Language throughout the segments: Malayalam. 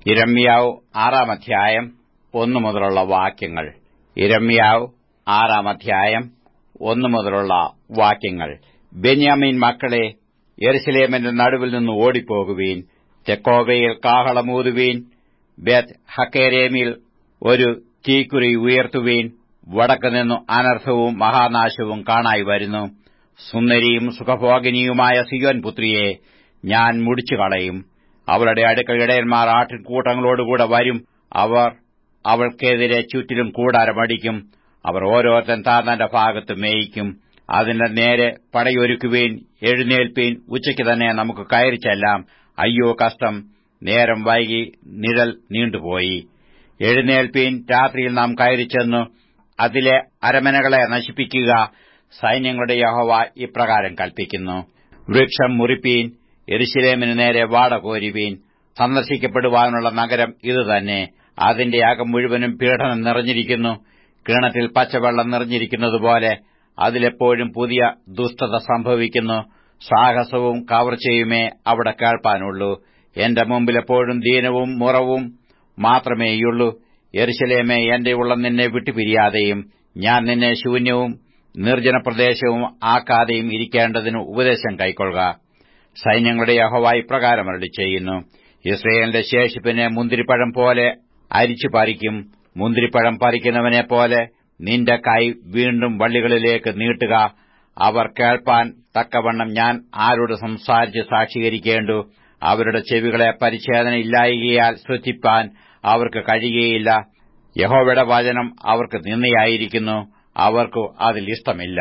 ഇരമ്യാവ് ആറാം അധ്യായം ഒന്നു മുതലുള്ള വാക്യങ്ങൾ ഇരമ്യാവ് ആറാം അധ്യായം ഒന്നു മുതലുള്ള വാക്യങ്ങൾ ബെന്യാമീൻ മക്കളെ യെരുസലേമിന്റെ നടുവിൽ നിന്ന് ഓടിപ്പോകുവീൻ തെക്കോവയിൽ കാഹളമൂതുവീൻ ബെത് ഹക്കേരേമിൽ ഒരു തീക്കുറി ഉയർത്തുവീൻ വടക്ക് നിന്നു അനർത്ഥവും മഹാനാശവും കാണായി വരുന്നു സുന്ദരിയും സുഖഭോഗിനിയുമായ സിയോൻ പുത്രിയെ ഞാൻ മുടിച്ചു കളയും അവളുടെ അടുക്കൽ ഇടയന്മാർ ആട്ടിൻകൂട്ടങ്ങളോടുകൂടെ വരും അവർ അവൾക്കെതിരെ ചുറ്റിലും കൂടാരമടിക്കും അവർ ഓരോരുത്തൻ താതന്റെ ഭാഗത്ത് മേയിക്കും അതിന്റെ നേരെ പടയൊരുക്കുവീൻ എഴുന്നേൽപ്പീൻ ഉച്ചയ്ക്ക് തന്നെ നമുക്ക് കയറി ചെല്ലാം അയ്യോ കഷ്ടം നേരം വൈകി നിഴൽ നീണ്ടുപോയി എഴുന്നേൽപ്പീൻ രാത്രിയിൽ നാം കയറിച്ചെന്നു അതിലെ അരമനകളെ നശിപ്പിക്കുക സൈന്യങ്ങളുടെ യഹോവ ഇപ്രകാരം കൽപ്പിക്കുന്നു വൃക്ഷം മുറിപ്പീൻ എരുശിലേമിന് നേരെ വാട കോരുവീൻ സന്ദർശിക്കപ്പെടുവാനുള്ള നഗരം ഇതുതന്നെ അതിന്റെ അകം മുഴുവനും പീഡനം നിറഞ്ഞിരിക്കുന്നു കിണറ്റിൽ പച്ചവെള്ളം നിറഞ്ഞിരിക്കുന്നതുപോലെ അതിലെപ്പോഴും പുതിയ ദുഷ്ടത സംഭവിക്കുന്നു സാഹസവും കവർച്ചയുമേ അവിടെ കേൾപ്പാനുള്ളൂ എന്റെ മുമ്പിൽ എപ്പോഴും ദീനവും മുറവും മാത്രമേയുള്ളൂ എരുശലേമേ എന്റെ ഉള്ളം നിന്നെ വിട്ടുപിരിയാതെയും ഞാൻ നിന്നെ ശൂന്യവും നിർജ്ജന പ്രദേശവും ആക്കാതെയും ഇരിക്കേണ്ടതിന് ഉപദേശം കൈക്കൊള്ളുക സൈന്യങ്ങളുടെ യഹോവ ഇപ്രകാരം അരളി ചെയ്യുന്നു ഇസ്രയേലിന്റെ ശേഷിപ്പിനെ മുന്തിരിപ്പഴം പോലെ അരിച്ചു പറിക്കും മുന്തിരിപ്പഴം പറിക്കുന്നവനെ പോലെ നിന്റെ കൈ വീണ്ടും വള്ളികളിലേക്ക് നീട്ടുക അവർ കേൾപ്പാൻ തക്കവണ്ണം ഞാൻ ആരോട് സംസാരിച്ച് സാക്ഷീകരിക്കേണ്ടു അവരുടെ ചെവികളെ പരിച്ഛേദന ഇല്ലായികയാൽ ശ്രദ്ധിപ്പാൻ അവർക്ക് കഴിയുകയില്ല യഹോവയുടെ വചനം അവർക്ക് നിന്നയായിരിക്കുന്നു അവർക്കു അതിൽ ഇഷ്ടമില്ല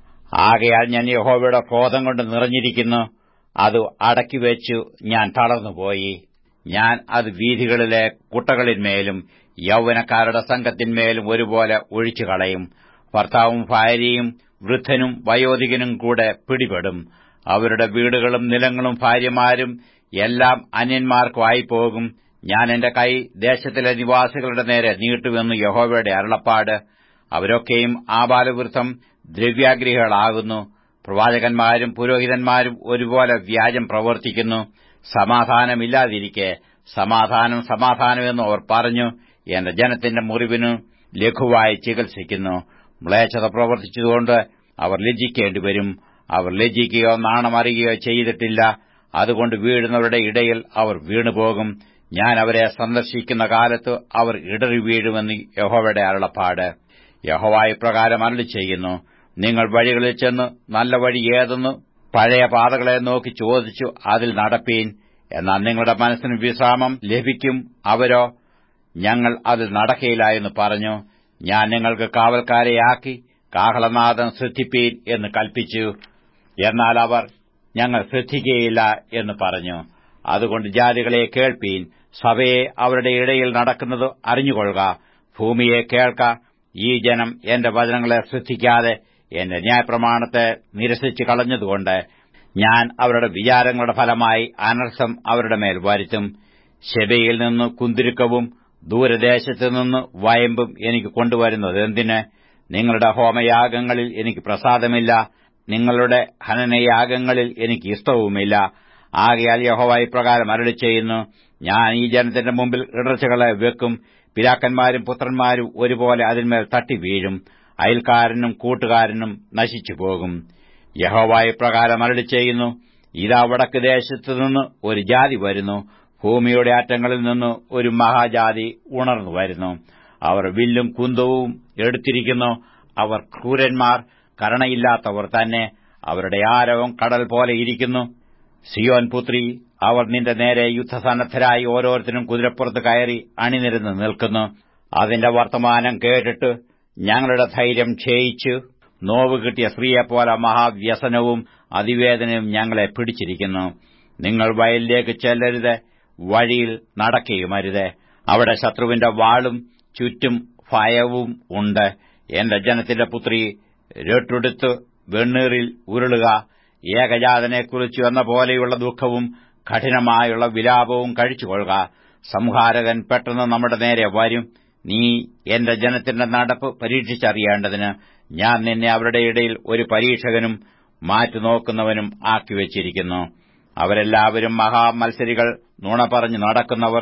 ആകയാൽ ഞാൻ യഹോവയുടെ ക്രോധം കൊണ്ട് നിറഞ്ഞിരിക്കുന്നു അത് അടക്കിവെച്ചു ഞാൻ തളർന്നുപോയി ഞാൻ അത് വീഥികളിലെ കുട്ടകളിന്മേലും യൗവനക്കാരുടെ സംഘത്തിന്മേലും ഒരുപോലെ ഒഴിച്ചു കളയും ഭർത്താവും ഭാര്യയും വൃദ്ധനും വയോധികനും കൂടെ പിടിപെടും അവരുടെ വീടുകളും നിലങ്ങളും ഭാര്യമാരും എല്ലാം അന്യന്മാർക്കുമായി പോകും ഞാൻ എന്റെ കൈ ദേശത്തിലെ നിവാസികളുടെ നേരെ നീട്ടുമെന്ന് യഹോവയുടെ അരുളപ്പാട് അവരൊക്കെയും ആബാലവൃത്തം ദ്രവ്യാഗ്രഹികളാകുന്നു പ്രവാചകന്മാരും പുരോഹിതന്മാരും ഒരുപോലെ വ്യാജം പ്രവർത്തിക്കുന്നു സമാധാനമില്ലാതിരിക്കെ സമാധാനം സമാധാനമെന്ന് അവർ പറഞ്ഞു എന്റെ ജനത്തിന്റെ മുറിവിന് ലഘുവായി ചികിത്സിക്കുന്നു മ്ലേച്ഛത പ്രവർത്തിച്ചതുകൊണ്ട് അവർ ലജ്ജിക്കേണ്ടിവരും അവർ ലജ്ജിക്കുകയോ നാണമറിയുകയോ ചെയ്തിട്ടില്ല അതുകൊണ്ട് വീഴുന്നവരുടെ ഇടയിൽ അവർ വീണുപോകും ഞാൻ അവരെ സന്ദർശിക്കുന്ന കാലത്ത് അവർ ഇടറി വീഴുമെന്ന് യഹോവയുടെ അരുളപ്പാട് യഹോവായി പ്രകാരം അരളി ചെയ്യുന്നു നിങ്ങൾ വഴികളിൽ ചെന്ന് നല്ല വഴി ഏതെന്ന് പഴയ പാതകളെ നോക്കി ചോദിച്ചു അതിൽ നടപ്പീൻ എന്നാൽ നിങ്ങളുടെ മനസ്സിന് വിശ്രാമം ലഭിക്കും അവരോ ഞങ്ങൾ അതിൽ നടക്കയില്ല എന്ന് പറഞ്ഞു ഞാൻ നിങ്ങൾക്ക് കാവൽക്കാരെയാക്കി കാഹളനാഥം ശ്രദ്ധിപ്പീൻ എന്ന് കൽപ്പിച്ചു എന്നാൽ അവർ ഞങ്ങൾ ശ്രദ്ധിക്കുകയില്ല എന്ന് പറഞ്ഞു അതുകൊണ്ട് ജാതികളെ കേൾപ്പീൻ സഭയെ അവരുടെ ഇടയിൽ നടക്കുന്നത് അറിഞ്ഞുകൊള്ളുക ഭൂമിയെ കേൾക്ക ഈ ജനം എന്റെ വചനങ്ങളെ ശ്രദ്ധിക്കാതെ എന്റെ ന്യായപ്രമാണത്തെ നിരസിച്ചു കളഞ്ഞതുകൊണ്ട് ഞാൻ അവരുടെ വിചാരങ്ങളുടെ ഫലമായി അനർത്ഥം അവരുടെ മേൽ വരുത്തും ശബയിൽ നിന്ന് കുന്തിരുക്കവും ദൂരദേശത്തു നിന്ന് വയമ്പും എനിക്ക് കൊണ്ടുവരുന്നത് എന്തിന് നിങ്ങളുടെ ഹോമയാഗങ്ങളിൽ എനിക്ക് പ്രസാദമില്ല നിങ്ങളുടെ ഹനനയാഗങ്ങളിൽ എനിക്ക് ഇഷ്ടവുമില്ല ആകയാൽ യഹോവായി പ്രകാരം അരളി ചെയ്യുന്നു ഞാൻ ഈ ജനത്തിന്റെ മുമ്പിൽ ഇടർച്ചകളെ വെക്കും പിതാക്കന്മാരും പുത്രന്മാരും ഒരുപോലെ അതിന്മേൽ തട്ടി വീഴും അയൽക്കാരനും കൂട്ടുകാരനും നശിച്ചു പോകും യഹോവായി പ്രകാരം അരളി ചെയ്യുന്നു ഇതാ വടക്ക് ദേശത്തു നിന്ന് ഒരു ജാതി വരുന്നു ഭൂമിയുടെ അറ്റങ്ങളിൽ നിന്ന് ഒരു മഹാജാതി ഉണർന്നു വരുന്നു അവർ വില്ലും കുന്തവും എടുത്തിരിക്കുന്നു അവർ ക്രൂരന്മാർ കരണയില്ലാത്തവർ തന്നെ അവരുടെ ആരവം കടൽ പോലെ ഇരിക്കുന്നു സിയോൻ പുത്രി അവർ നിന്റെ നേരെ യുദ്ധസന്നദ്ധരായി ഓരോരുത്തരും കുതിരപ്പുറത്ത് കയറി അണിനിരന്ന് നിൽക്കുന്നു അതിന്റെ വർത്തമാനം കേട്ടിട്ട് ഞങ്ങളുടെ ധൈര്യം ക്ഷയിച്ചു നോവ് കിട്ടിയ സ്ത്രീയെപ്പോലെ മഹാവ്യസനവും അതിവേദനയും ഞങ്ങളെ പിടിച്ചിരിക്കുന്നു നിങ്ങൾ വയലിലേക്ക് ചെല്ലരുത് വഴിയിൽ നടക്കുകയുമരുത് അവിടെ ശത്രുവിന്റെ വാളും ചുറ്റും ഭയവും ഉണ്ട് എന്റെ ജനത്തിന്റെ പുത്രി രട്ടുടുത്ത് വെണ്ണീറിൽ ഉരുളുക ഏകജാതനെക്കുറിച്ചു എന്ന പോലെയുള്ള ദുഃഖവും കഠിനമായുള്ള വിലാപവും കഴിച്ചുകൊള്ളുക സംഹാരകൻ പെട്ടെന്ന് നമ്മുടെ നേരെ വരും നീ എന്റെ ജനത്തിന്റെ നടപ്പ് പരീക്ഷിച്ചറിയേണ്ടതിന് ഞാൻ നിന്നെ അവരുടെ ഇടയിൽ ഒരു പരീക്ഷകനും മാറ്റുനോക്കുന്നവനും ആക്കിവെച്ചിരിക്കുന്നു അവരെല്ലാവരും മഹാമത്സരികൾ നുണ പറഞ്ഞു നടക്കുന്നവർ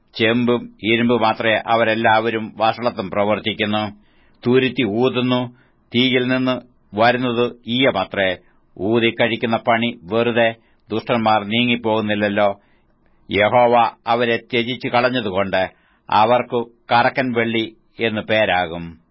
ചെമ്പും ഇരുമ്പും മാത്രമേ അവരെല്ലാവരും വഷളത്വം പ്രവർത്തിക്കുന്നു തുരുത്തി ഊതുന്നു തീയിൽ നിന്ന് വരുന്നത് ഈയമത്രേ ഊതിക്കഴിക്കുന്ന പണി വെറുതെ ദുഷ്ടന്മാർ നീങ്ങിപ്പോകുന്നില്ലല്ലോ യഹോവ അവരെ ത്യജിച്ചു കളഞ്ഞതുകൊണ്ട് അവർക്കു കറക്കൻ വെള്ളി എന്നു പേരാകും